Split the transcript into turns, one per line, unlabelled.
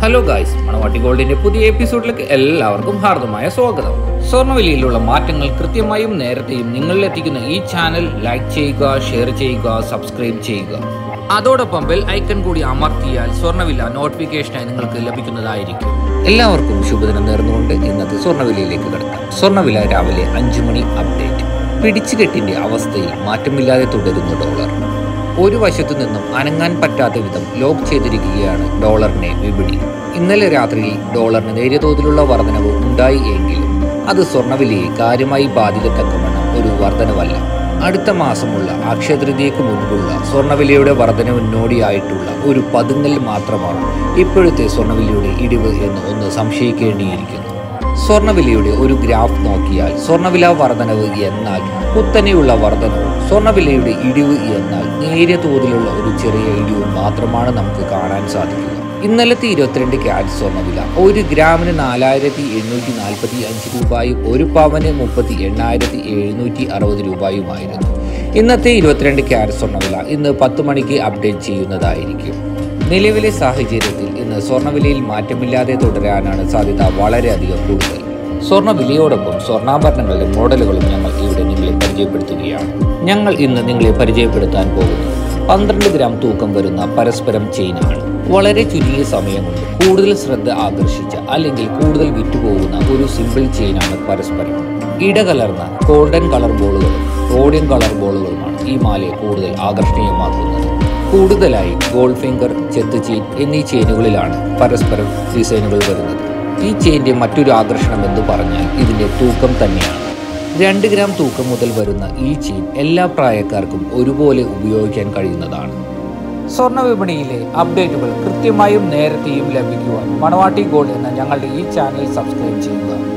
hello guys മണവാട്ടി ഗോൾഡിന്റെ പുതിയ എപ്പിസോഡിലേക്ക് എല്ലാവർക്കും ഹാർദമായ സ്വാഗതം സ്വർണ്ണവിലയിലുള്ള മാറ്റങ്ങൾ കൃത്യമായും നേരത്തെയും നിങ്ങളിലെത്തിക്കുന്ന ഈ ചാനൽ ലൈക്ക് ചെയ്യുക ഷെയർ ചെയ്യുക സബ്സ്ക്രൈബ് ചെയ്യുക അതോടൊപ്പം ബെൽ ഐക്കൺ കൂടി അമർത്തിയാൽ സ്വർണ്ണവില നോട്ടിഫിക്കേഷനായി നിങ്ങൾക്ക് ലഭിക്കുന്നതായിരിക്കും എല്ലാവർക്കും ശുഭദിനം നേർന്നുകൊണ്ട് ഇന്നത്തെ സ്വർണ്ണവിലയിലേക്ക് കിടക്കാം സ്വർണ്ണവില രാവിലെ അഞ്ചു മണി അപ്ഡേറ്റ് പിടിച്ചുകെട്ടിന്റെ അവസ്ഥയിൽ മാറ്റമില്ലാതെ തുടരുന്നു ഡോളർ ഒരു വശത്തു നിന്നും അനങ്ങാൻ പറ്റാത്ത വിധം ലോക്ക് ചെയ്തിരിക്കുകയാണ് ഡോളറിനെ വിപണി ഇന്നലെ രാത്രിയിൽ ഡോളറിന് നേരിയ തോതിലുള്ള വർധനവ് ഉണ്ടായി എങ്കിലും അത് സ്വർണ്ണവിലയെ കാര്യമായി ബാധിക്കത്തക്കവണ്ണം ഒരു വർധനവല്ല അടുത്ത മാസമുള്ള അക്ഷയതൃതീയക്ക് മുൻപുള്ള സ്വർണ്ണവിലയുടെ വർധനവിനോടിയായിട്ടുള്ള ഒരു പതുങ്ങൽ മാത്രമാണ് ഇപ്പോഴത്തെ സ്വർണ്ണവിലയുടെ ഇടിവ് എന്ന് ഒന്ന് സംശയിക്കേണ്ടിയിരിക്കുന്നു സ്വർണ്ണവിലയുടെ ഒരു ഗ്രാഫ് നോക്കിയാൽ സ്വർണ്ണവില വർധനവ് എന്നാൽ കുത്തനെയുള്ള വർധനവും സ്വർണ്ണവിലയുടെ ഇടിവ് എന്നാൽ നേരിയ തോതിലുള്ള ഒരു ചെറിയ ഇടിവും മാത്രമാണ് നമുക്ക് കാണാൻ സാധിക്കുക ഇന്നലത്തെ ഇരുപത്തിരണ്ട് ക്യാരറ്റ് സ്വർണ്ണവില ഒരു ഗ്രാമിന് നാലായിരത്തി എണ്ണൂറ്റി നാൽപ്പത്തി അഞ്ച് രൂപയും ഒരു പവന് മുപ്പത്തി എണ്ണായിരത്തി എഴുന്നൂറ്റി അറുപത് രൂപയുമായിരുന്നു ഇന്നത്തെ ഇരുപത്തിരണ്ട് ക്യാരറ്റ് സ്വർണ്ണവില ഇന്ന് പത്ത് മണിക്ക് അപ്ഡേറ്റ് ചെയ്യുന്നതായിരിക്കും നിലവിലെ സാഹചര്യത്തിൽ ഇന്ന് സ്വർണ്ണവിലയിൽ മാറ്റമില്ലാതെ തുടരാനാണ് സാധ്യത വളരെയധികം കൂടുതൽ സ്വർണ്ണ വിലയോടൊപ്പം സ്വർണ്ണാഭരണങ്ങളുടെ മോഡലുകളും ഞങ്ങൾ ഇവിടെ നിങ്ങളെ പരിചയപ്പെടുത്തുകയാണ് ഞങ്ങൾ ഇന്ന് നിങ്ങളെ പരിചയപ്പെടുത്താൻ പോകുന്നത് പന്ത്രണ്ട് ഗ്രാം തൂക്കം വരുന്ന പരസ്പരം ചെയിനാണ് വളരെ ചുരുങ്ങിയ സമയം കൊണ്ട് കൂടുതൽ ശ്രദ്ധ ആകർഷിച്ച അല്ലെങ്കിൽ കൂടുതൽ വിറ്റുപോകുന്ന ഒരു സിമ്പിൾ ചെയിനാണ് പരസ്പരം ഇടകലർന്ന ഗോൾഡൻ കളർ ബോളുകളും റോഡിയം കളർ ബോളുകളുമാണ് ഈ മാലയെ കൂടുതൽ ആകർഷണീയമാക്കുന്നത് കൂടുതലായി ഗോൾഡ് ഫിംഗർ ചെത്ത് ചെയിൻ എന്നീ ചെയിനുകളിലാണ് പരസ്പരം ഡിസൈനുകൾ വരുന്നത് ഈ ചെയിൻ്റെ മറ്റൊരു ആകർഷണം എന്ന് പറഞ്ഞാൽ ഇതിൻ്റെ തൂക്കം തന്നെയാണ് രണ്ട് ഗ്രാം തൂക്കം മുതൽ വരുന്ന ഈ ചെയിൻ എല്ലാ പ്രായക്കാർക്കും ഒരുപോലെ ഉപയോഗിക്കാൻ കഴിയുന്നതാണ് സ്വർണ്ണ വിപണിയിലെ അപ്ഡേറ്റുകൾ കൃത്യമായും നേരത്തെയും ലഭിക്കുവാൻ മണവാട്ടി ഗോൾഡ് എന്ന ഞങ്ങളുടെ ഈ ചാനൽ സബ്സ്ക്രൈബ് ചെയ്യുക